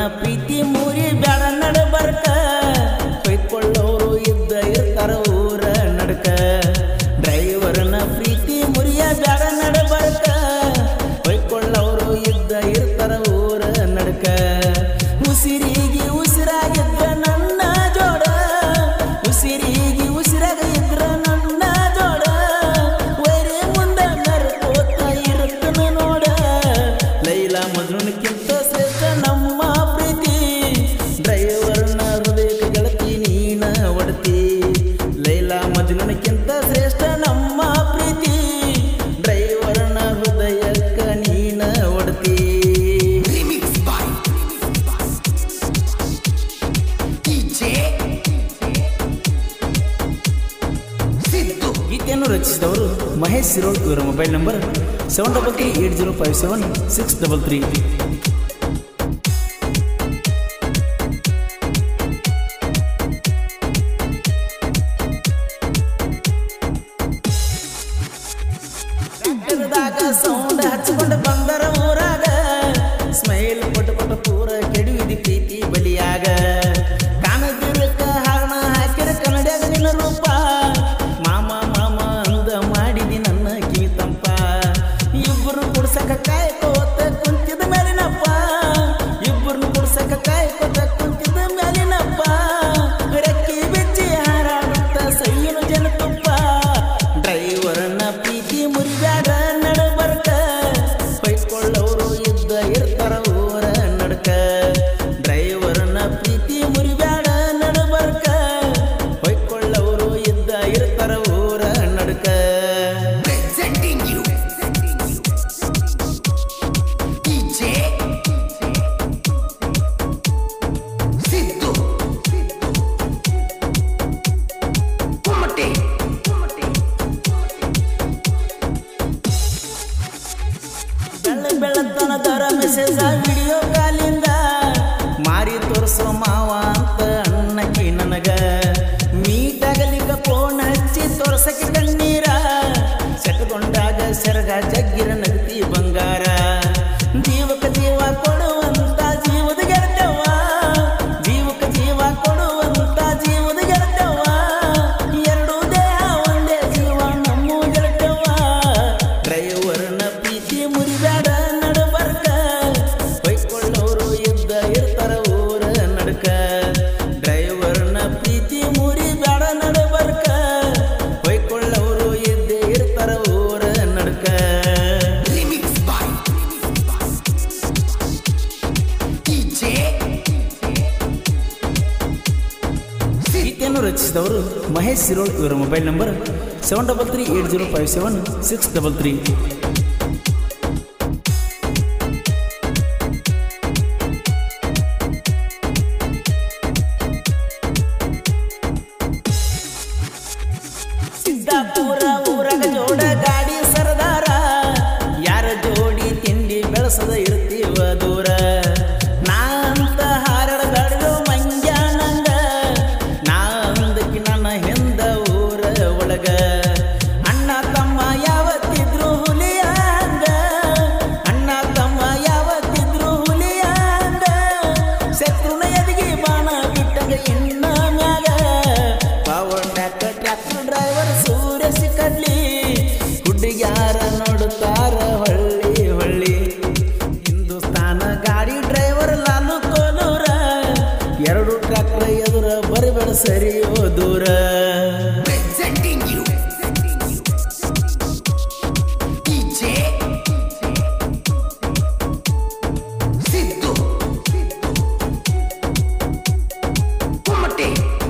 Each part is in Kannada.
ಪ್ರೀತಿ ಮೂರಿ ಬ್ಯಾಡ ನಡಬರ್ಕ ಬೈಕೊಳ್ಳೋರು ಇದ್ದ ಇರ್ತಾರ ಊರ ನಡ್ಕ ಡ್ರೈವರ್ನ ಪ್ರೀತಿ ಮುರಿಯ ಬ್ಯಾಡ ನಡಬರ್ಕ ಬೈಕೊಳ್ಳೋರು ಇದ್ದ ಇರ್ತಾರ ಊರ ನಡ್ಕ ಉಸಿರಿಗೆ ಉಸಿರಾಗಿದ್ದ ನನ್ನ ಜೋಡ ಉಸಿರಿಗೆ ಉಸಿರಾಗ ಇದ್ರ ನನ್ನ ಜೋಡ ವೈರೇ ಮುಂದೆ ಮೆರ್ಕೋತ ಇರುತ್ತನ ನೋಡ ಲೈಲಾ ಮಜ್ನುನ್ಕಿಂತ ಶ್ರೇಷ್ಠ ನಮ್ಮ ಪ್ರೀತಿ ಡ್ರೈವರ್ನ ಹೃದಯಕ್ಕೆ ಗೆಳತಿ ನೀನ ಒಡತಿ ಲೈಲಾ ಮಜ್ನುನ್ಕಿಂತ ಶ್ರೇಷ್ಠ ನಮ್ಮ ಪ್ರೀತಿ ಡ್ರೈವರ್ನ ಹೃದಯಕ್ಕ ನೀನ ಒಡತಿ Remix by DJ Siddu ಗೀತೆಯನ್ನು ರಚಿಸಿದವರು ಮಹೇಶ್ ಸಿರೋಡ್ ಇವರ mobile number seven double three eight zero five seven six double three sound ಹಚ್ಕೊಂಡು ಬಂದರ ಊರಾಗ ಸ್ಮೈಲ್ ಕೊಟ್ಟು ಕೊಟ್ಟು ಪೂರ ಕೆಡುವಿದಿ ಪ್ರೀತಿ ಬಲಿಯಾಗ ಕಾಣದಿರಕ್ಕ ಹಣ ಹಾಕಿರ ಕನ್ನಡಿಯಾಗ ನಿನ್ನ ರೂಪ ಮಾಮ ಮಾಮ ಅಂದ ಮಾಡಿದಿ ನನ್ನ ಕಿವಿ ತಂಪ ಇಬ್ಬರು ಕುಡ್ಸಕ ಕಾಯ್ಕೋತ ಕುಂತಿದ ಮೇಲಿನಪ್ಪ ಇಬ್ಬರನ್ನು ಕುಡ್ಸಕ ಕಾಯ್ಕೋತ ಕುಂತಿದ ಮೇಲಿನಪ್ಪ ರೆಕ್ಕಿ ಬೆಚ್ಚಿ ಹಾರಾಡುತ್ತ ಸೈಯನು ಜನತುಪ್ಪ ಡ್ರೈವರ್ನ ಪ್ರೀತಿ ಮುರಿಬ್ಯಾಡ ನಡಬರ್ಕ ಬೈಕೊಳ್ಳೋರು ಇದ್ದ ಇರ್ತಾರ ಊರ ನಡ್ಕ ಡ್ರೈವರ್ನ ಪ್ರೀತಿ ಮುರಿಬ್ಯಾಡ ನಡಬರ್ಕ ಬೈಕೊಳ್ಳೋರು ಇದ್ದ ಇರ್ತಾರ ಊರ ನಡ್ಕ presenting you DJ Siddu Kumate ಬೆಳ್ಳ ಬೆಳ್ಳತನದರ ಮೆಸೇಜ ವಿಡಿಯೋ ಕಾಲಿಂದ ಮಾರಿ ತೋರಿಸೋ ಮಾವ ಅಂತ ಅನ್ನಕ್ಕೆ ನನಗ ಮೀಟಾಗಲಿಗ ಫೋನ್ ಹಚ್ಚಿ ತೋರ್ಸಕ್ಕೆ ಕಣ್ಣೀರ ಸೆಟ್ಕೊಂಡಾಗ ಸೆರಗ ಜಗ್ಗಿರ ನಗತಿ ಬಂಗಾರ ಜೀವಕ ಜೀವ ಕೊಡುವಂತ ಜೀವದ ಗೆಳತವ್ವ ಜೀವಕ ಜೀವ ಕೊಡುವಂತ ಜೀವದ ಗೆಳತವ್ವ ಎರಡು ದೇಹ ಒಂದೇ ಜೀವ ನಮ್ಮ ಗೆಳತವ್ವ ಡ್ರೈವರ್ನ ಪ್ರೀತಿ ಮುರಿಬೇಡ ನಡಬರ್ಕ ಬೈಕೊಳ್ಳೋರು ಇದ್ದ ಇರ್ತಾರ ಊರ ನಡ್ಕ ಡ್ರೈವರ್ನ ಪ್ರೀತಿ ಮುರಿಬೇಡ ನಡಬರ್ಕ ಬೈಕೊಳ್ಳೋರು ಇದ್ದೇ ಇರ್ತಾರ ಊರ ನಡ್ಕ Remix by DJ ಗೀತೆಯನ್ನು ರಚಿಸಿದವರು ಮಹೇಶ್ ಸಿರೋಡ್ ಇವರ mobile number seven double three eight zero five seven six double three Siddapur ಊರಾಗ ಜೋಡ ಗಾಡಿ ಸರದಾರ ಯಾರ ಜೋಡಿ ತಿಂಡಿ ಬೆಳೆಸದ ಇರ್ತೀವ ದೂರ ನಾ ಅಂತ ಹಾರಡಬೇಡಲು ಮಂಜಾನಂಗ ನಾ ಅಂದಕ್ಕೆ ನನ್ನ ಹಿಂದ ಊರ ಒಳಗ ಅಣ್ಣ ತಮ್ಮ ಯಾವತ್ತಿದ್ರು ಹುಲಿಯ ಹಂಗ ಅಣ್ಣ ತಮ್ಮ ಯಾವತ್ತಿದ್ರು ಹುಲಿಯ ಹಂಗ ಶತ್ರುನ ಎದಿಗೆ ಬಾಣ ಬಿಟ್ಟಂಗ ಇನ್ನ ಮ್ಯಾಗ power tractor tractor driver Surya ಸಿಕ್ಕಡ್ಲಿ ಹುಡುಗ್ಯಾರ ನೋಡುತ್ತಾರ ಹೊಳ್ಳಿ ಹೊಳ್ಳಿ ಹಿಂದೂಸ್ತಾನ ಗಾಡಿ ಡ್ರೈವರ್ ಲಾಲು ಕೋಲೂರ ಎರಡು ಟ್ರ್ಯಾಕ್ಟರ್ ಎದುರ ಬರಬೇಡ ಸರಿಯೋ ದೂರ presenting you DJ Siddu Kumate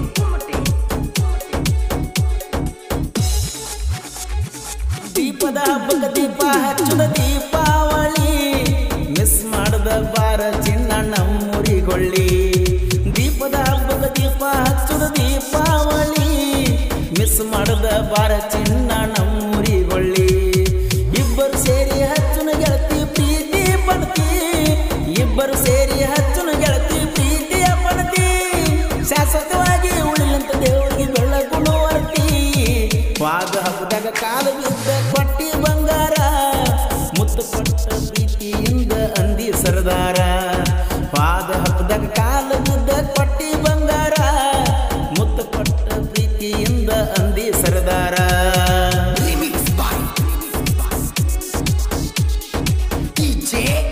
ದೀಪದ ಹಬ್ಬಕ ದೀಪ ಹಚ್ಚದ ದೀಪಾವಳಿ ಮಿಸ್ ಮಾಡದ ಬಾರ ಚಿನ್ನ ನಮ್ಮೂರಿಗೊಳ್ಳಿ ದೀಪದ ಹಬ್ಬಕ ದೀಪ ಹಚ್ಚದ ದೀಪಾವಳಿ ಮಿಸ್ ಮಾಡದ ಬಾರ ಚಿನ್ನ ನಮ್ಮೂರಿಗೊಳ್ಳಿ ಇಬ್ಬರು ಸೇರಿ ಹಚ್ಚುನ ಗೆಳತಿ ಪ್ರೀತಿ ಪಡ್ತಿ ಇಬ್ಬರು ಸೇರಿ ಹಚ್ಚುನ ಗೆಳತಿ ಪ್ರೀತಿಯ ಪಡ್ತಿ ಶಾಶ್ವತವಾಗಿ ಉಳಿಲಂತ ದೇವರಿಗೆ ಬೆಳಗುಳು ವರ್ತಿ ವಾದ ಹಬ್ಬದಾಗ ಕಾಲು ಬಿದ್ದ ಕೊಟ್ಟಿ ಬಂಗಾರ ಮುತ್ತು ಕೊಟ್ಟ ಪ್ರೀತಿಯಿಂದ ಅಂದಿ ಸರದಾರ ವಾದ ಹಬ್ಬದಾಗ ಕಾಲ ಬಿದ್ದ ಕೊಟ್ಟಿ ಬಂಗಾರ ಮುತ್ತ ಕೊಟ್ಟ ಪ್ರೀತಿಯಿಂದ ಅಂದಿ ಸರದಾರ Remix by DJ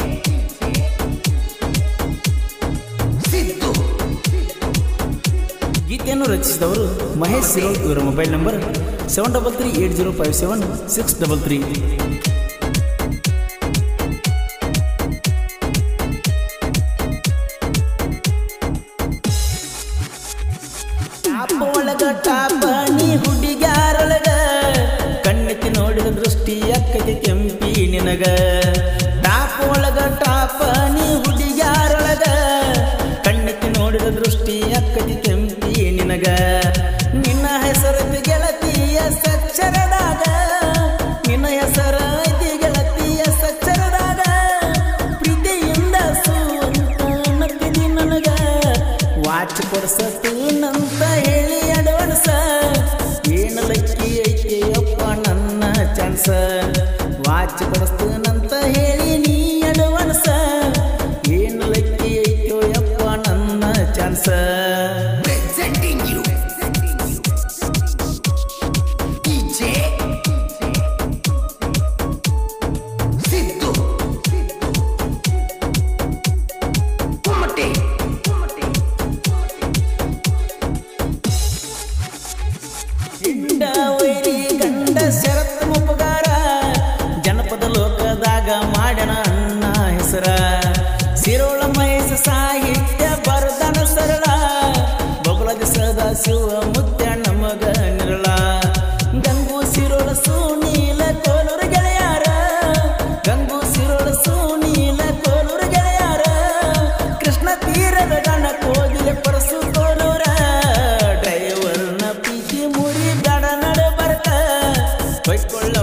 Sidhu ಗೀತೆಯನ್ನು ರಚಿಸಿದವರು ಮಹೇಶ್ ಸಿರೋಳ್ ಇವರ mobile number seven double three eight zero five seven six double three top ಒಳಗ ಟಾಪ ನೀ ಹುಡುಗ್ಯಾರೊಳಗ ಕಣ್ಣೆತ್ತಿ ನೋಡಿದ ದೃಷ್ಟಿ ಅಕ್ಕತಿ ಕೆಂಪಿ ನಿನಗ ಟಾಪ ಒಳಗ ಟಾಪ ನೀ ಹುಡುಗ್ಯಾರೊಳಗ ಕಣ್ಣೆತ್ತಿ ನೋಡಿದ ದೃಷ್ಟಿ ಅಕ್ಕತಿ ಕೆಂಪಿ ನಿನಗ ನಿನ್ನ ಹೆಸರತಿ ಗೆಳತಿಯ ಸಚ್ಚರದಾಗ ನಿನ್ನ ಹೆಸರ ಐತಿ ಗೆಳತಿಯ ಸಚ್ಚರದಾಗ ಪ್ರೀತಿಯಿಂದ ಸೂಂತಿ ನನಗ ವಾಚ್ ಕೊಡ್ಸತೀನಂತ ಹೇಳಿ ಅಡ್ವಾನ್ಸ ಏನು ಲಕ್ಕಿ ಐತಿ ಅಪ್ಪ ನನ್ನ ಚಾನ್ಸ ವಾಚ್ ಕೊಡಿಸ್ತೀನಂತ ಹೇಳಿ ನೀ ಅಡ್ವಾನ್ಸ ಏನು ಲಕ್ಕಿ ಐತೋ ಯಪ್ಪ ನನ್ನ chance presenting you DJ Sidhu Kumate ಹಿಂಡ ವೈರಿ ಗಂಡ ಶರತ್ ಮುಪ್ಪಗಾರ ಜನಪದ ಲೋಕದಾಗ ಮಾಡ್ಯನ ಅಣ್ಣ ಹೆಸರ ಸಿರೋಳ ಮಹೇಶ ಸಾಹಿತ್ಯ ಬರದನ ಸರಳ ಬಗುಳದ ಸದಾ ಶಿವ ಮುತ್ಯ ನಮಗ ನಿರಳ ಗಂಗು ಸಿರೋಳ ಸುನೀಲ ಕೋಲೂರು ಗೆಳೆಯಾರ ಗಂಗು ಸಿರೋಳ ಸುನೀಲ ಕೋಲೂರು ಗೆಳೆಯಾರ ಕೃಷ್ಣ ತೀರದ ಗಣ ಕೋಗಿಲೆ ಪರಸು ಕೋಲೂರ ಡ್ರೈವರ್ನ ಪ್ರೀತಿ ಮುರಿ ಗಡ ನಡೆ ಬರ್ತ ಬೈಕೊಳ್ಳ